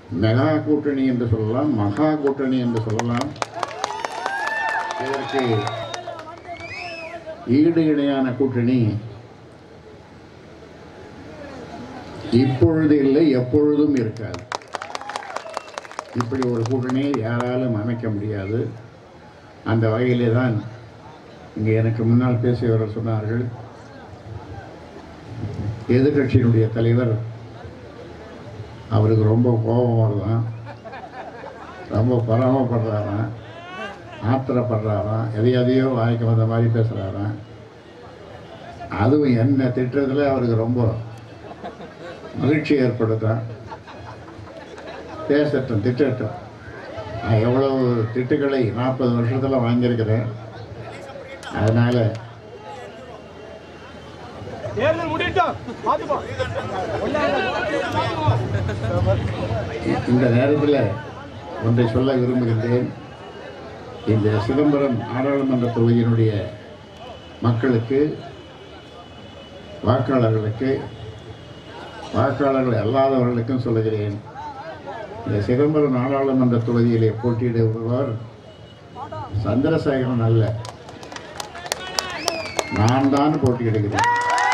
Mega கூட்டணி என்று சொல்லலாம் மகா கூட்டணி என்று சொல்லலாம் இதற்கு ஈடு இணையான கூட்டணி இப்பொழுது இல்லை எப்பொழுதும் இருக்காது இப்படி ஒரு கூட்டணியை யாராலும் அமைக்க முடியாது அந்த வகையிலே தான் இங்கே எனக்கு முன்னால் பேசியவர்கள் சொன்னார்கள் எதிர்கட்சியினுடைய தலைவர் அவருக்கு ரொம்ப கோபம் வருதான் ரொம்ப பராமப்படுறாராம் ஆத்திரப்படுறாராம் எதை எதையோ வாய்க்கு வந்த மாதிரி பேசுகிறாராம் அதுவும் என்ன திட்டத்தில் அவருக்கு ரொம்ப மகிழ்ச்சி ஏற்படுத்தான் பேசட்டும் திட்டட்டும் நான் எவ்வளவு திட்டுக்களை நாற்பது வருஷத்தில் வாங்கியிருக்கிறேன் அதனால் தேர்தல் முடியட்டும் பாத்துப்போம் இந்த நேரத்தில் ஒன்றை சொல்ல விரும்புகின்றேன் இந்த சிதம்பரம் நாடாளுமன்ற தொகுதியினுடைய மக்களுக்கு வாக்காளர்களுக்கு வாக்காளர்கள் அல்லாதவர்களுக்கும் சொல்லுகிறேன் இந்த சிதம்பரம் நாடாளுமன்ற தொகுதியிலே போட்டியிடுபவர் சந்திரசேகரன் அல்ல நான் தான் போட்டியிடுகிறேன்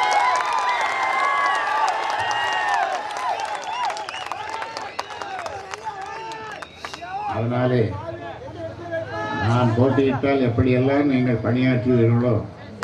அதனாலே நான் போட்டியிட்டால் எப்படியெல்லாம் நீங்கள் பணியாற்றுவீர்களோ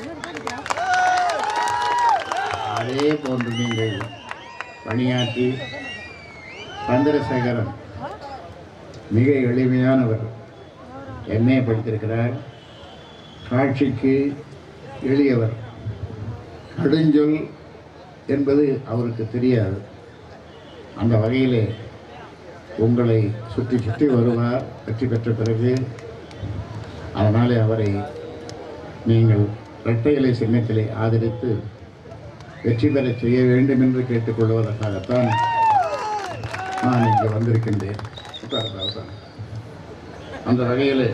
அதே போன்று நீங்கள் பணியாற்றி சந்திரசேகரன் மிக எளிமையானவர் எம்ஏ படித்திருக்கிறார் காட்சிக்கு எளியவர் கடுஞ்சொல் என்பது அவருக்கு தெரியாது அந்த வகையிலே உங்களை சுற்றி சுற்றி வருவார் வெற்றி பெற்ற பிறகு அதனாலே அவரை நீங்கள் இரட்டை இலை சின்னத்திலே ஆதரித்து வெற்றி பெற செய்ய வேண்டும் என்று கேட்டுக்கொள்வதற்காகத்தான் நான் இங்கே வந்திருக்கின்றேன் உட்காருங்க, உட்காருங்க. அந்த வகையில்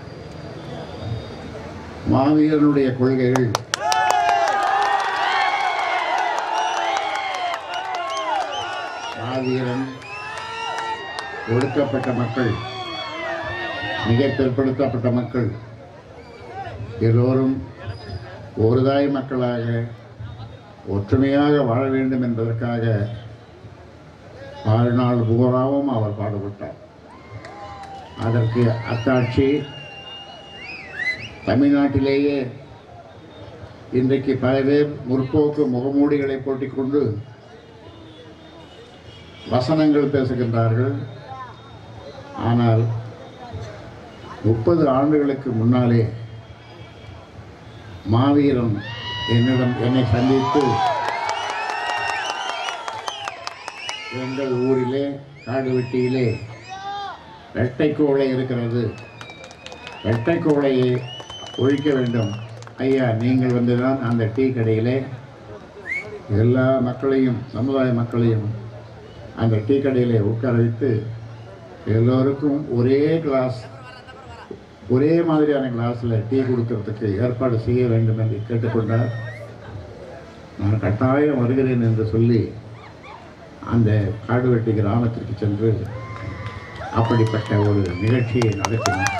மாவீரனுடைய கொள்கைகள் மாவீரன் ஒடுக்கப்பட்ட மக்கள் மிக பிற்படுத்தப்பட்ட மக்கள் எல்லோரும் ஒருதாய் மக்களாக ஒற்றுமையாக வாழ வேண்டும் என்பதற்காக வாழ்நாள் பூராவும் அவர் பாடுபட்டார் அதற்கு அத்தாட்சி தமிழ்நாட்டிலேயே இன்றைக்கு பல பேர் முற்போக்கு முகமூடிகளை போட்டிக்கொண்டு வசனங்கள் பேசுகின்றார்கள் ஆனால் முப்பது ஆண்டுகளுக்கு முன்னாலே மாவீரன் என்னிடம் என்னை சந்தித்து எங்கள் ஊரிலே காடுவெட்டியிலே இரட்டைக்கோளை இருக்கிறது இரட்டைக்கோளையை ஒழிக்க வேண்டும் ஐயா நீங்கள் வந்துதான் அந்த டீ கடையிலே எல்லா மக்களையும் சமுதாய மக்களையும் அந்த டீ கடையிலே உட்கார வைத்து எல்லோருக்கும் ஒரே கிளாஸ் ஒரே மாதிரியான கிளாஸில் டீ கொடுக்கறதுக்கு ஏற்பாடு செய்ய வேண்டும் என்று கேட்டுக்கொண்டார் நான் கட்டாயம் வருகிறேன் என்று சொல்லி அந்த காடுவெட்டி கிராமத்திற்கு சென்று அப்படிப்பட்ட ஒரு நிகழ்ச்சியை நடத்தினோம்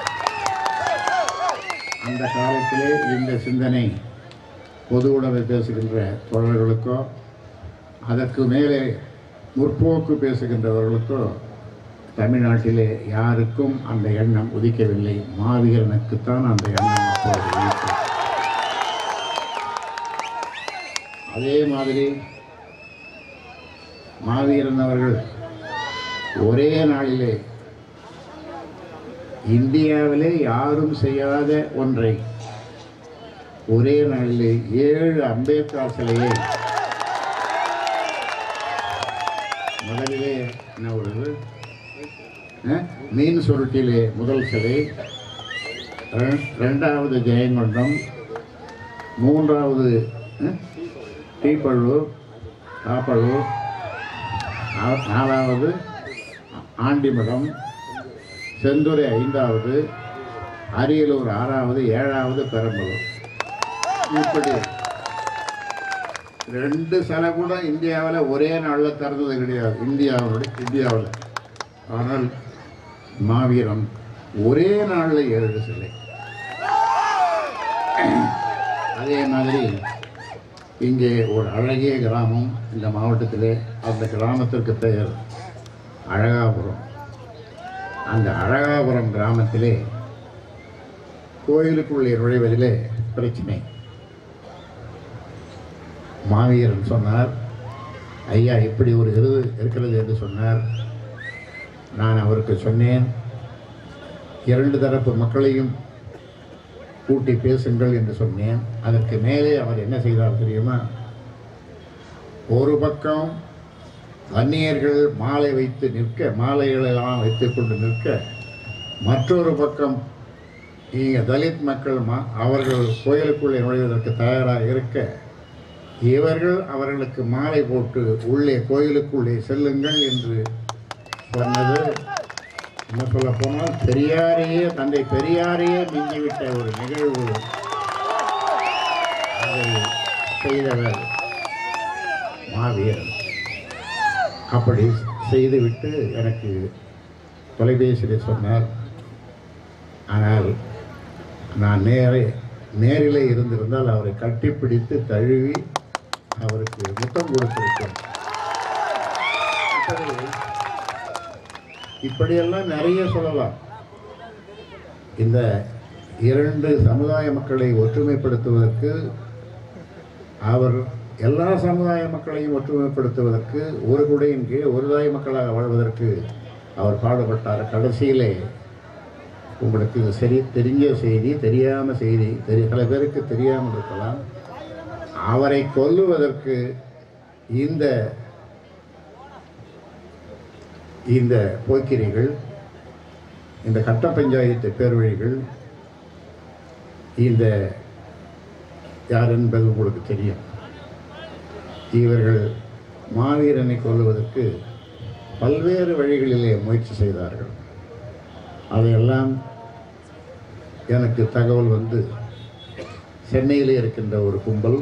அந்த காலத்திலே இந்த சிந்தனை பொது உணவை பேசுகின்ற தோழர்களுக்கோ அதற்கு மேலே முற்போக்கு பேசுகின்றவர்களுக்கோ தமிழ்நாட்டிலே யாருக்கும் அந்த எண்ணம் உதிக்கவில்லை மாவீரனுக்குத்தான் அந்த எண்ணம் அப்போது உதித்தது. அதே மாதிரி மாவீரன் அவர்கள் ஒரே நாளிலே இந்தியாவிலே யாரும் செய்யாத ஒன்றை ஒரே நாளிலே ஏழு அம்பேத்கர் சிலையை முதலிலே என்ன வருது அஹ், மீன் சுருட்டிலே முதல் சிலை ரெ- ரெண்டாவது ஜெயங்கொண்டம் மூன்றாவது அஹ், தீப்பள்ளூர் காப்பள்ளூர் நா- நாலாவது ஆண்டிமடம் செந்துறை ஐந்தாவது அரியலூர் ஆறாவது ஏழாவது பெரம்பலூர் இப்படி ரெண்டு சிலை கூட இந்தியாவில் ஒரே நாளில் திறந்தது கிடையாது இந்தியாவுடைய இந்தியாவில் ஆனால் மாவீரன் ஒரே நாளில் ஏழு சிலை அதே மாதிரி இங்கே ஒரு அழகிய கிராமம் இந்த மாவட்டத்திலே அந்த கிராமத்திற்கு பெயர் அழகாபுரம் அந்த அழகாபுரம் கிராமத்திலே கோயிலுக்குள்ளே நுழைவதிலே பிரச்சனை மாவீரன் சொன்னார் ஐயா இப்படி ஒரு இது இருக்கிறது என்று சொன்னார் நான் அவருக்கு சொன்னேன் இரண்டு தரப்பு மக்களையும் கூட்டி பேசுங்கள் என்று சொன்னேன் அதற்கு மேலே அவர் என்ன செய்தார் தெரியுமா ஒரு பக்கம் வன்னியர்கள் மாலை வைத்து நிற்க மாலைகளெல்லாம் வைத்துக் கொண்டு நிற்க மற்றொரு பக்கம் நீங்கள் தலித் மக்கள் மா அவர்கள் கோயிலுக்குள்ளே நுழைவதற்கு தயாராக இருக்க இவர்கள் அவர்களுக்கு மாலை போட்டு உள்ளே கோயிலுக்குள்ளே செல்லுங்கள் என்று சொன்னது என்ன சொல்ல போனால் பெரியாரையே தந்தை பெரியாரையே மிஞ்சிவிட்ட ஒரு நிகழ்வு அதை செய்தவர் மாவீரன் அப்படி செய்துவிட்டு எனக்கு தொலைபேசியில் சொன்னார் ஆனால் நான் நேரே நேரிலே இருந்திருந்தால் அவரை கட்டிப்பிடித்து தழுவி அவருக்கு முத்தம் கொடுத்திருக்கேன் இப்படி இப்படியெல்லாம் நிறைய சொல்லலாம் இந்த இரண்டு சமுதாய மக்களை ஒற்றுமைப்படுத்துவதற்கு அவர் எல்லா சமுதாய மக்களையும் ஒற்றுமைப்படுத்துவதற்கு ஒரு குடையின் கீழ் ஒரு தாய் மக்களாக வாழ்வதற்கு அவர் பாடுபட்டார் கடைசியிலே உங்களுக்கு இது சரி தெரிஞ்ச செய்தி தெரியாம செய்தி தெரிய சில பேருக்கு தெரியாமல் இருக்கலாம் அவரை கொல்லுவதற்கு இந்த இந்த போக்கிரிகள் இந்த கட்ட பஞ்சாயத்து பேர்வழிகள் இந்த யார் என்பது உங்களுக்கு தெரியும் இவர்கள் மாவீரனை கொல்லுவதற்கு பல்வேறு வழிகளிலே முயற்சி செய்தார்கள் அதையெல்லாம் எனக்கு தகவல் வந்து சென்னையிலே இருக்கின்ற ஒரு கும்பல்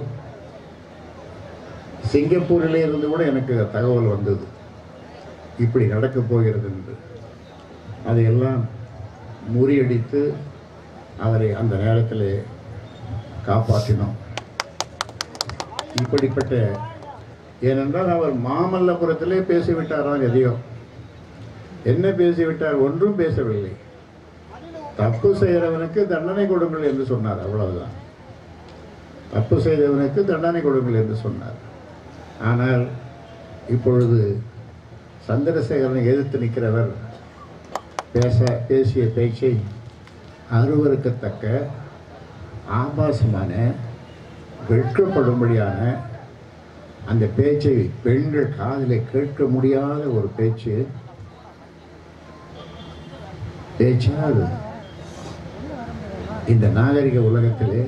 சிங்கப்பூரிலே இருந்து கூட எனக்கு தகவல் வந்தது இப்படி நடக்கப் போகிறது என்று அதையெல்லாம் முறியடித்து அவரை அந்த நேரத்தில் காப்பாற்றினோம் இப்படிப்பட்ட ஏனென்றால் அவர் மாமல்லபுரத்திலே பேசிவிட்டாராம் எதையோ என்ன பேசிவிட்டார் ஒன்றும் பேசவில்லை தப்பு செய்கிறவனுக்கு தண்டனை கொடுங்கள் என்று சொன்னார் அவ்வளவுதான் தப்பு செய்தவனுக்கு தண்டனை கொடுங்கள் என்று சொன்னார் ஆனால் இப்பொழுது சந்திரசேகரனை எதிர்த்து நிற்கிறவர் பேச பேசிய பேச்சை அருவருக்கத்தக்க ஆபாசமான வெட்கப்படும்படியான அந்த பேச்சை பெண்கள் காதிலே கேட்க முடியாத ஒரு பேச்சு பேச்சா அது இந்த நாகரிக உலகத்திலே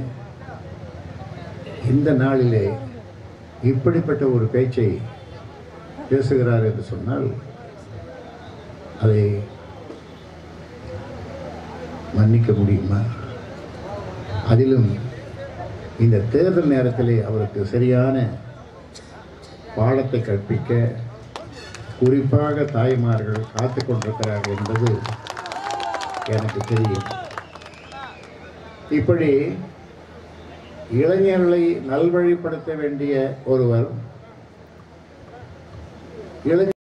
இந்த நாளிலே இப்படிப்பட்ட ஒரு பேச்சை பேசுகிறார் என்று சொன்னால் அதை மன்னிக்க முடியுமா அதிலும் இந்த தேர்தல் நேரத்திலே அவருக்கு சரியான பாடத்தை கற்பிக்க குறிப்பாக தாய்மார்கள் காத்து கொண்டிருக்கிறார்கள் என்பது எனக்கு தெரியும் இப்படி இளைஞர்களை நல்வழிப்படுத்த வேண்டிய ஒருவர் இளைஞர்